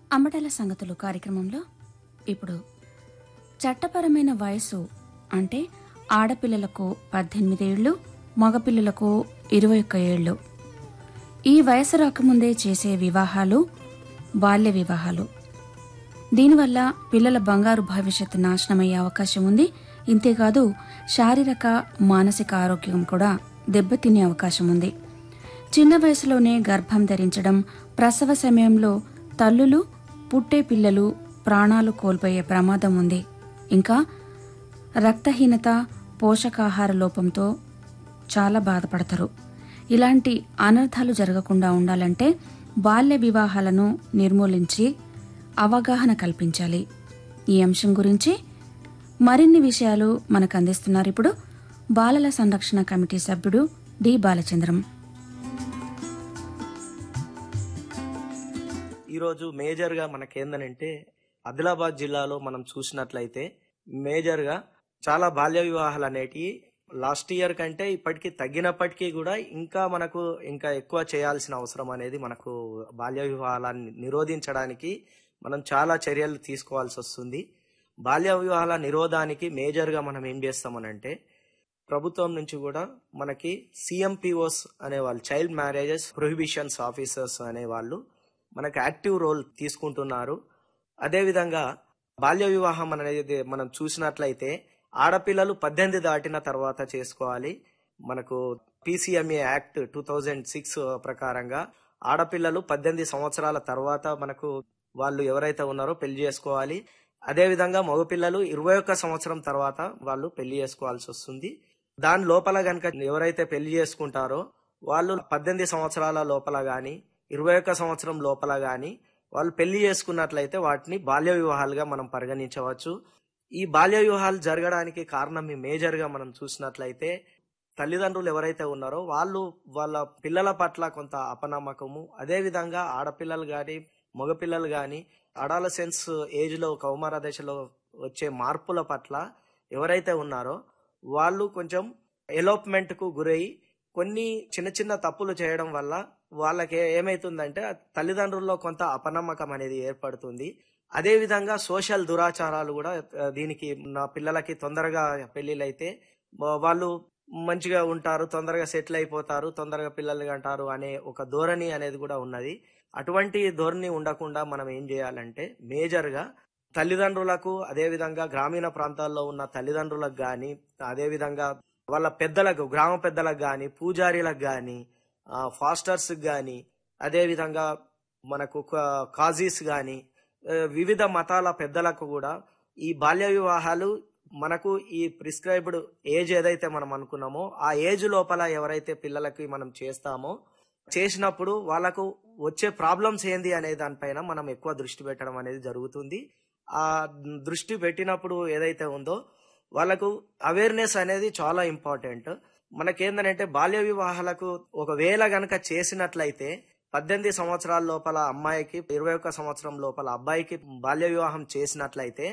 అమ్మటల సంగతులు కార్యక్రమంలో ఇప్పుడు చట్టపరమైన వయసు అంటే ఆడపిల్లలకు పద్దెనిమిదేళ్లు మగపిల్లలకు ఇరవై ఒక్క ఏళ్లు ఈ వయసు రాకముందే చేసే వివాహాలు బాల్య వివాహాలు దీనివల్ల పిల్లల బంగారు భవిష్యత్తు నాశనమయ్యే అవకాశం ఉంది ఇంతేకాదు శారీరక మానసిక ఆరోగ్యం కూడా దెబ్బతినే అవకాశం ఉంది చిన్న వయసులోనే గర్భం ధరించడం ప్రసవ సమయంలో తల్లులు పుట్టే పిల్లలు ప్రాణాలు కోల్పోయే ప్రమాదం ఉంది ఇంకా రక్తహీనత పోషకాహార లోపంతో చాలా బాధపడతారు ఇలాంటి అనర్థాలు జరగకుండా ఉండాలంటే బాల్య వివాహాలను నిర్మూలించి అవగాహన కల్పించాలి ఈ అంశం గురించి మరిన్ని విషయాలు మనకు అందిస్తున్నారు ఇప్పుడు బాలల సంరక్షణ కమిటీ సభ్యుడు డి బాలచంద్రం ఈరోజు మేజర్గా మనకేందనంటే ఆదిలాబాద్ జిల్లాలో మనం చూసినట్లయితే మేజర్గా చాలా బాల్య వివాహాలు అనేటివి లాస్ట్ ఇయర్ కంటే ఇప్పటికీ తగ్గినప్పటికీ కూడా ఇంకా మనకు ఇంకా ఎక్కువ చేయాల్సిన అవసరం అనేది మనకు బాల్య వివాహాలను నిరోధించడానికి మనం చాలా చర్యలు తీసుకోవాల్సి వస్తుంది బాల్య వివాహాల నిరోధానికి మేజర్గా మనం ఏం చేస్తామనంటే ప్రభుత్వం నుంచి కూడా మనకి సిఎంపిఓస్ అనేవాళ్ళు చైల్డ్ మ్యారేజెస్ ప్రొహిబిషన్స్ ఆఫీసర్స్ అనేవాళ్ళు మనకి యాక్టివ్ రోల్ తీసుకుంటున్నారు అదేవిధంగా బాల్య వివాహం అనేది మనం చూసినట్లయితే ఆడపిల్లలు పద్దెనిమిది దాటిన తర్వాత చేసుకోవాలి మనకు PCMA act two thousand six ప్రకారంగా ఆడపిల్లలు పద్దెనిమిది సంవత్సరాల తర్వాత మనకు వాళ్ళు ఎవరైతే ఉన్నారో పెళ్లి చేసుకోవాలి అదేవిధంగా మగపిల్లలు ఇరవై ఒక్క సంవత్సరం తర్వాత వాళ్ళు పెళ్లి చేసుకోవాల్సి వస్తుంది దాని లోపల గనక ఎవరైతే పెళ్లి చేసుకుంటారో వాళ్ళు పద్దెనిమిది సంవత్సరాల లోపల గాని ఇరవై ఒక్క సంవత్సరం లోపల గాని వాళ్ళు పెళ్లి చేసుకున్నట్లయితే వాటిని బాల్య వివాహాలుగా మనం పరిగణించవచ్చు ఈ బాల్య వివాహాలు జరగడానికి కారణం మేజర్ గా మనం చూసినట్లయితే తల్లిదండ్రులు ఎవరైతే ఉన్నారో వాళ్ళు వాళ్ళ పిల్లల పట్ల కొంత అపనమ్మకము అదే విధంగా ఆడపిల్లలు గాని మగపిల్లలు గాని అడాలసెన్స్ ఏజ్ లో కౌమార దశలో వచ్చే మార్పుల పట్ల ఎవరైతే ఉన్నారో వాళ్ళు కొంచెం ఎలోప్మెంట్ కు గురై కొన్ని చిన్న చిన్న తప్పులు చేయడం వల్ల వాళ్ళకి ఏమైతుందంటే తల్లిదండ్రుల్లో కొంత అపనమ్మకం అనేది ఏర్పడుతుంది అదే విధంగా సోషల్ దురాచారాలు కూడా ఆ, దీనికి నా పిల్లలకి తొందరగా పెళ్లిళ్ళైతే వా- వాళ్ళు మంచిగా ఉంటారు తొందరగా సెటిల్ అయిపోతారు తొందరగా పిల్లలు అంటారు అనే ఒక ధోరణి అనేది కూడా ఉన్నది అటువంటి ధోరణి ఉండకుండా మనం ఏం చేయాలంటే మేజర్ గా తల్లిదండ్రులకు అదే విధంగా గ్రామీణ ప్రాంతాల్లో ఉన్న తల్లిదండ్రులకు గాని అదే విధంగా వాళ్ళ పెద్దలకు గ్రామ పెద్దలకు గాని పూజారీలకు గాని ఫాస్టర్స్ గాని అదే విధంగా మనకు కా- కాజీస్ గాని ఆ, వివిధ మతాల పెద్దలకు కూడా ఈ బాల్య వివాహాలు మనకు ఈ ప్రిస్క్రైబ్డ్ ఏజ్ ఏదైతే మనం అనుకున్నామో ఆ ఏజ్ లోపల ఎవరైతే పిల్లలకి మనం చేస్తామో చేసినప్పుడు వాళ్ళకు వచ్చే ప్రాబ్లమ్స్ ఏంది అనే దానిపైన మనం ఎక్కువ దృష్టి పెట్టడం అనేది జరుగుతుంది ఆ దృష్టి పెట్టినప్పుడు ఏదైతే ఉందో వాళ్ళకు అవేర్నెస్ అనేది చాలా ఇంపార్టెంట్ మనకేందనంటే బాల్య వివాహాలకు ఒకవేళ గనక చేసినట్లయితే పద్దెనిమిది సంవత్సరాల లోపల అమ్మాయికి ఇరవై ఒక్క సంవత్సరం లోపల అబ్బాయికి బాల్య వివాహం చేసినట్లయితే